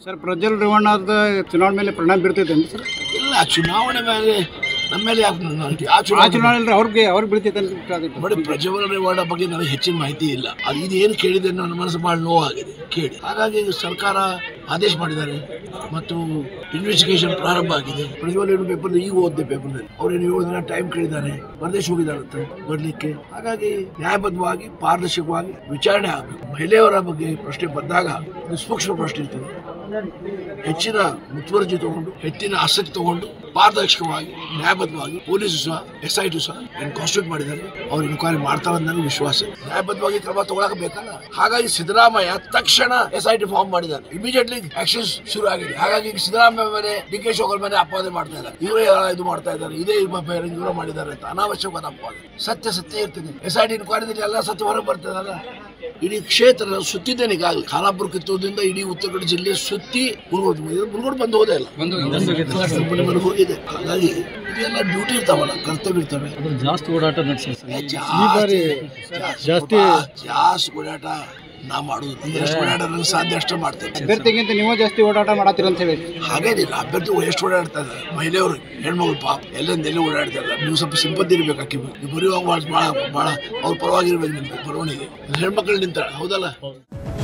Sir Prajwal ರೇವಣ್ಣದ ಚುನಾವಣೆ ಮೇಲೆ ಪರಿಣಾಮ ಬೀರ್ತೈತೆ ಅಂತ ಸರ್ ಇಲ್ಲ ಚುನಾವಣೆ ಮೇಲೆ ನಮ್ಮ ಮೇಲೆ ಯಾಕೆ ನನಗೆ ಆ ಆ ಚುನಾವಣೆ ಚುನಾವಣೆ ಇಲ್ರಿ ಅವ್ರಿಗೆ ಅವ್ರಿಗೆ ಬೀಳ್ತೈತೆ ಅಂತ ಬಟ್ ಪ್ರಜ್ವಲ್ ರೇವಣ್ಣ ಬಗ್ಗೆ ನನಗೆ ಹೆಚ್ಚಿನ ಮಾಹಿತಿ ಇಲ್ಲ ಅದು ಇದೇನು ಕೇಳಿದೆ ನನ್ನ ಮನಸ್ಸು ಭಾಳ ನೋವಾಗಿದೆ ಕೇಳಿ ಹಾಗಾಗಿ ಸರ್ಕಾರ ಆದೇಶ ಮಾಡಿದ್ದಾರೆ ಮತ್ತು ಇನ್ವೆಸ್ಟಿಗೇಷನ್ ಪ್ರಾರಂಭ ಆಗಿದೆ ಪ್ರಜ್ವಲ್ ಏನು ಪೇಪರ್ ಈಗ ಓದಿದೆ ಪೇಪರ್ನಲ್ಲಿ ಅವ್ರೇನು ಏಳು ದಿನ ಟೈಮ್ ಕೇಳಿದ್ದಾರೆ ಪ್ರದೇಶ ಹೋಗಿದ್ದಾರಂತೆ ಬರ್ಲಿಕ್ಕೆ ಹಾಗಾಗಿ ನ್ಯಾಯಬದ್ಧವಾಗಿ ಪಾರದರ್ಶಕವಾಗಿ ವಿಚಾರಣೆ ಆಗಬೇಕು ಮಹಿಳೆಯರ ಬಗ್ಗೆ ಪ್ರಶ್ನೆ ಬಂದಾಗ ನಿಷ್ಪಕ್ಷ ಪ್ರಶ್ನೆ ಇರ್ತದೆ ಹೆಚ್ಚಿನ ಮುತುವರ್ಜಿ ತಗೊಂಡು ಹೆಚ್ಚಿನ ಆಸಕ್ತಿ ತಗೊಂಡು ಪಾರದರ್ಶಕವಾಗಿ ನ್ಯಾಯಬದ್ಧವಾಗಿ ಪೊಲೀಸು ಸಹ ಎಸ್ ಐ ಟಿ ಸಹ ಏನು ಕಾನ್ಸ್ಟಿಟ್ಯೂಟ್ ಮಾಡಿದ್ದಾರೆ ಅವ್ರು ಇನ್ಕ್ವೈರಿ ಮಾಡ್ತಾರೆ ಅಂತ ನನಗೆ ವಿಶ್ವಾಸ ಇದೆ. ನ್ಯಾಯಬದ್ಧವಾಗಿ ಕ್ರಮ ತಗೊಳಕ್ ಬೇಕಲ್ಲ ಹಾಗಾಗಿ ಸಿದ್ದರಾಮಯ್ಯ ತಕ್ಷಣ ಎಸ್ ಐ ಟಿ ಫಾರ್ಮ್ ಮಾಡಿದ್ದಾರೆ ಇಮಿಡಿಯೇಟ್ಲಿ ಆಕ್ಷನ್ ಶುರು ಆಗಿದೆ ಹಾಗಾಗಿ ಈಗ ಸಿದ್ದರಾಮಯ್ಯ ಮೇಲೆ ಡಿ ಕೆ ಶಿವಕುಮಾರ್ ಮೇಲೆ ಅಪವಾದ ಮಾಡ್ತಾ ಇದ್ದಾರೆ ಇವರೇ ಇದು ಮಾಡ್ತಾ ಇದ್ದಾರೆ ಇದೇ ಇವರು ಮಾಡಿದ್ದಾರೆ ಅಂತ ಅನಾವಶ್ಯಕವಾದ ಅಪವಾದ ಸತ್ಯ ಸತ್ಯ ಇರ್ತದೆ ಎಸ್ ಐ ಟಿ ಇನ್ಕ್ವೈರಿದಲ್ಲಿ ಎಲ್ಲ ಸತ್ಯ ಹೊರಗೆ ಬರ್ತದಲ್ಲ ಇಡೀ ಕ್ಷೇತ್ರ ಸುತ್ತಿದ್ದೇನೆ ಈಗಾಗಲೇ ಖಾನಾಪುರ ಕಿತ್ತೂರಿಂದ ಇಡೀ ಉತ್ತರ ಕನ್ನಡ ಜಿಲ್ಲೆ ಸುತ್ತಿ ಮುರುಗೋಡು ಮುರುಗೋಡು ಬಂದು ಹೋದೇ ಇಲ್ಲ ಮನೆ ಮನೆಗೆ ಹೋಗಿದೆ ಹಾಗಾಗಿ ಇದೆಲ್ಲ ಡ್ಯೂಟಿ ಇರ್ತಾವಲ್ಲ ಕರ್ತವ್ಯ ಇರ್ತವೆ ಜಾಸ್ತಿ ಓಡಾಟ ನಡೆಸಿ ಏ, ಜಾಸ್ತಿ ಜಾಸ್ತಿ ಜಾಸ್ತಿ ಓಡಾಟ ನಾ ಮಾಡುದು ಎಷ್ಟು ಓಡಾಟ ನನಗೆ ಸಾಧ್ಯ ಅಷ್ಟೇ ಮಾಡ್ತೇನೆ ಅಭ್ಯರ್ಥಿಗಿಂತ ನೀವು ಜಾಸ್ತಿ ಓಡಾಟ ಮಾಡತ್ತೀರ ಅಂತ ಹೇಳಿ ಹಾಗೇನಿಲ್ಲ ಅಭ್ಯರ್ಥಿ ಎಷ್ಟು ಓಡಾಡ್ತಾ ಇದ್ದಾರೆ ಮಹಿಳೆಯವರು ಹೆಣ್ಮಗಳು ಪಾಪ ಎಲ್ಲಿಂದ ಎಲ್ಲಿ ಓಡಾಡ್ತಾ ಇದ್ದಾರೆ ನೀವು ಸ್ವಲ್ಪ ಸಿಂಪತಿ ಇರ್ಬೇಕು ಆಕಿ ನೀವು ಬರೆಯುವಾಗ ಭಾಳ ಭಾಳ ಭಾಳ ಅವ್ರ ಪರವಾಗಿರ್ಬೇಕು ನಿಮ್ಗೆ ಬರವಣಿಗೆ ಹೆಣ್ಮಕ್ಳು ನಿಂತಾಳೆ ಹೌದಲ್ಲ